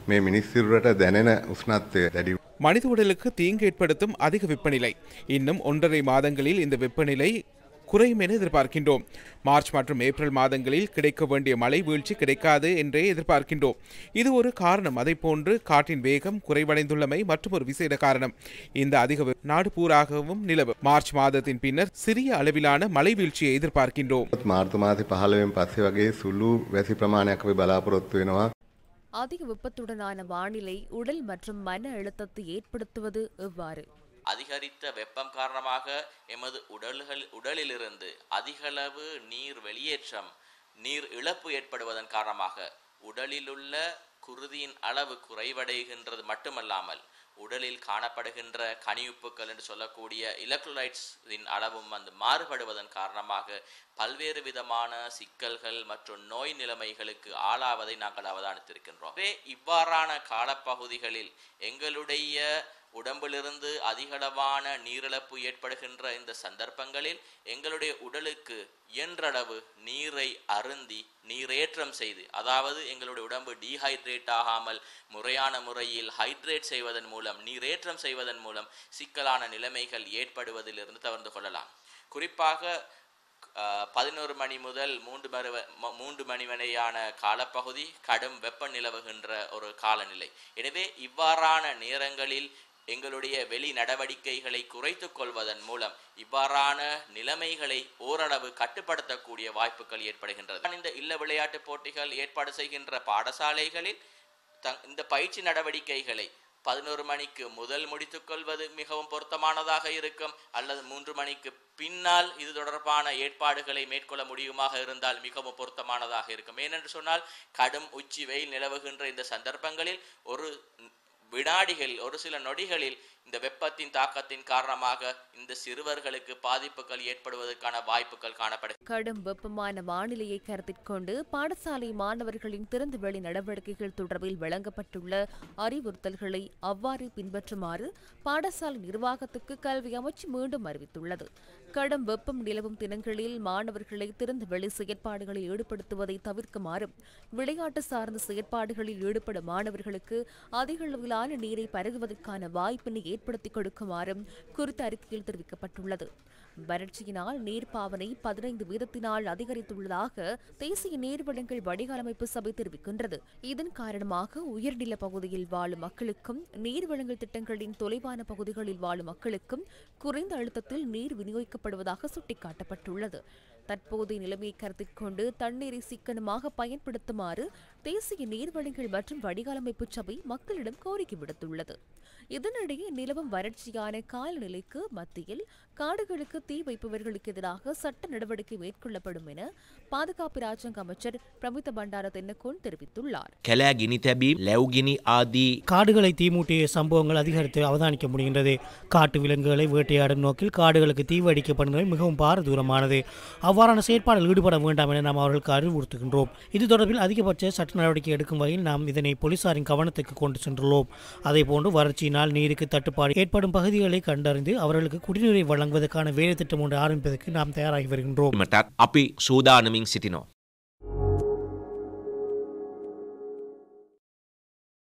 මේ මිනිස්සිරුවට දැනෙන උස්නත්වය දැඩි மனித உடலுக்கு தீங்கு ஏற்படுத்தும் அதிக வெப்பநிலை இன்னும் ஒன்றரை மாதங்களில் இந்த வெப்பநிலை குறையும் என எதிர்பார்க்கின்றோம் மார்ச் மற்றும் ஏப்ரல் மாதங்களில் கிடைக்க வேண்டிய மழை வீழ்ச்சி கிடைக்காது என்றே எதிர்பார்க்கின்றோம் இது ஒரு காரணம் அதை போன்று காற்றின் வேகம் குறைவடைந்துள்ளமை மற்றும் ஒரு விசேட காரணம் இந்த அதிக வெ- நாடு பூராகவும் நிலவும் மார்ச் மாதத்தின் பின்னர் சிறிய அளவிலான மழை வீழ்ச்சியை எதிர்பார்க்கின்றோம் මාර්තු මාසි පහළවෙන් පස්සේ වගේ සුළු වැසි ප්‍රමාණයක් අපි බලාපොරොත්තු වෙනවා அதிக வெப்பத்துடனான வானிலை உடல் மற்றும் மன அழுத்தத்தை ஏற்படுத்துவது எவ்வாறு அதிகரித்த வெப்பம் காரணமாக எமது உடல்கள் உடலிலிருந்து அதிகளவு நீர் வெளியேற்றம் நீர் இழப்பு ஏற்படுவதன் காரணமாக உடலிலுள்ள குருதியின் அளவு குறைவடைகின்றது மட்டுமல்லாமல் உடலில் காணப்படுகின்ற கனியுப்புக்கள் என்று சொல்லக்கூடிய இலக்ட்ரோலைட்ஸின் அளவும் வந்து மாறுபடுவதன் காரணமாக பல்வேறு விதமான சிக்கல்கள் மற்றும் நோய் நிலைமைகளுக்கு ஆளாவதை நாங்கள் அவதானித்திருக்கின்றோம் எனவே இவ்வாறான காலப்பகுதிகளில் எங்களுடைய உடம்பிலிருந்து அதிகளவான நீரிழப்பு ஏற்படுகின்ற இந்த சந்தர்ப்பங்களில் எங்களுடைய உடலுக்கு இயன்றளவு நீரை அருந்தி நீரேற்றம் செய்து அதாவது எங்களுடைய உடம்பு டீஹைட்ரேட் ஆகாமல் முறையான முறையில் ஹைட்ரேட் செய்வதன் மூலம் நீரேற்றம் செய்வதன் மூலம் சிக்கலான நிலைமைகள் ஏற்படுவதிலிருந்து தவிர்த்து கொள்ளலாம் குறிப்பாக பதினோரு மணி முதல் மூன்று மணி வ- ம- மூன்று மணி வரையான காலப்பகுதி கடும் வெப்ப நிலவுகின்ற ஒரு காலநிலை எனவே இவ்வாறான நேரங்களில் எங்களுடைய வெளி நடவடிக்கைகளை குறைத்துக் கொள்வதன் மூலம் இவ்வாறான நிலைமைகளை ஓரளவு கட்டுப்படுத்தக்கூடிய வாய்ப்புகள் ஏற்படுகின்றது இந்த இல்ல விளையாட்டு போட்டிகள் ஏற்பாடு செய்கின்ற பாடசாலைகளில் தங் இந்த பயிற்சி நடவடிக்கைகளை பதினோரு மணிக்கு முதல் முடித்துக்கொள்வது மிகவும் பொருத்தமானதாக இருக்கும் அல்லது மூன்று மணிக்கு பின்னால் இது தொடர்பான ஏற்பாடுகளை மேற்கொள்ள முடியுமாக இருந்தால் மிகவும் பொருத்தமானதாக இருக்கும் ஏனென்று சொன்னால் கடும் உச்சி வெயில் நிலவுகின்ற இந்த சந்தர்ப்பங்களில் ஒரு வினாடிகள் ஒரு சில நொடிகளில் இந்த வெப்பத்தின் தாக்கத்தின் காரணமாக இந்த சிறுவர்களுக்கு பாதிப்புகள் ஏற்படுவதற்கான வாய்ப்புகள் காணப்படுகிறது கடும் வெப்பமான வானிலையை கருத்தில் கொண்டு பாடசாலை மாணவர்களின் திறந்தவெளி நடவடிக்கைகள் தொடர்பில் வழங்கப்பட்டுள்ள அறிவுறுத்தல்களை அவ்வாறு பின்பற்றுமாறு பாடசாலை நிர்வாகத்துக்கு கல்வி அமைச்சு மீண்டும் அறிவித்துள்ளது கடும் வெப்பம் நிலவும் தினங்களில் மாணவர்களை திறந்தவெளி செயற்பாடுகளில் ஈடுபடுத்துவதை தவிர்க்குமாறும் விளையாட்டு சார்ந்த செயற்பாடுகளில் ஈடுபடும் மாணவர்களுக்கு அதிக அளவிலான நீரை பருகுவதற்கான வாய்ப்பினை ஏற்படுத்திக் கொடுக்குமாறும் குறித்த அறிக்கையில் தெரிவிக்கப்பட்டுள்ளது வறட்சியினால் நீர் பாவனை பதினைந்து வீதத்தினால் அதிகரித்துள்ளதாக தேசிய நீர்வளங்கள் வடிகாலமைப்பு சபை தெரிவிக்கின்றது இதன் காரணமாக உயர்நில பகுதியில் வாழும் மக்களுக்கும் நீர்வளங்கள் திட்டங்களின் தொலைவான பகுதிகளில் வாழும் மக்களுக்கும் குறைந்த அழுத்தத்தில் நீர் விநியோகிக்கப்படுவதாக சுட்டிக்காட்டப்பட்டுள்ளது தற்போதைய நிலைமையை கருத்தில் கொண்டு தண்ணீரை சிக்கனமாக பயன்படுத்துமாறு தேசிய நீர்வளங்கள் மற்றும் வடிகாலமைப்பு சபை மக்களிடம் கோரிக்கை விடுத்துள்ளது இதனிடையே நிலவும் வறட்சியான காலநிலைக்கு மத்தியில் காடுகளுக்கு தீ வைப்பவர்களுக்கு எதிராக சட்ட நடவடிக்கை மேற்கொள்ளப்படும் என பாதுகாப்பு ராஜாங்க அமைச்சர் பிரமித பண்டார தென்னக்கோன் தெரிவித்துள்ளார் කැලෑ ගිනි තැබීම් ලැව්ගිනි ආදී காடுகளை தீமூட்டிய சம்பவங்கள் அதிகரித்து அவதானிக்க முடிகின்றது காட்டு விலங்குகளை வேட்டையாடும் நோக்கில் காடுகளுக்கு தீ வைக்கப்படுவது மிகவும் பாரதூரமானது அவ்வாறான செயற்பாடில் ஈடுபட வேண்டாம் என நாம் அவர்களுக்கு அறிவுறுத்துகின்றோம் இது தொடர்பில் அதிகபட்ச சட்ட நடவடிக்கை எடுக்கும் வகையில் நாம் இதனை போலீசாரின் கவனத்துக்கு கொண்டு சென்றுள்ளோம் அதேபோன்று வறட்சியினால் நீருக்கு தட்டுப்பாடு ஏற்படும் பகுதிகளை கண்டறிந்து அவர்களுக்கு குடிநீரை வழங்குவதற்கான வேலை திட்டம் ஒன்று ஆரம்பிப்பதற்கு நாம் தயாராகி வருகின்றோம் මටත් අපි සූදානමින් සිටිනවා.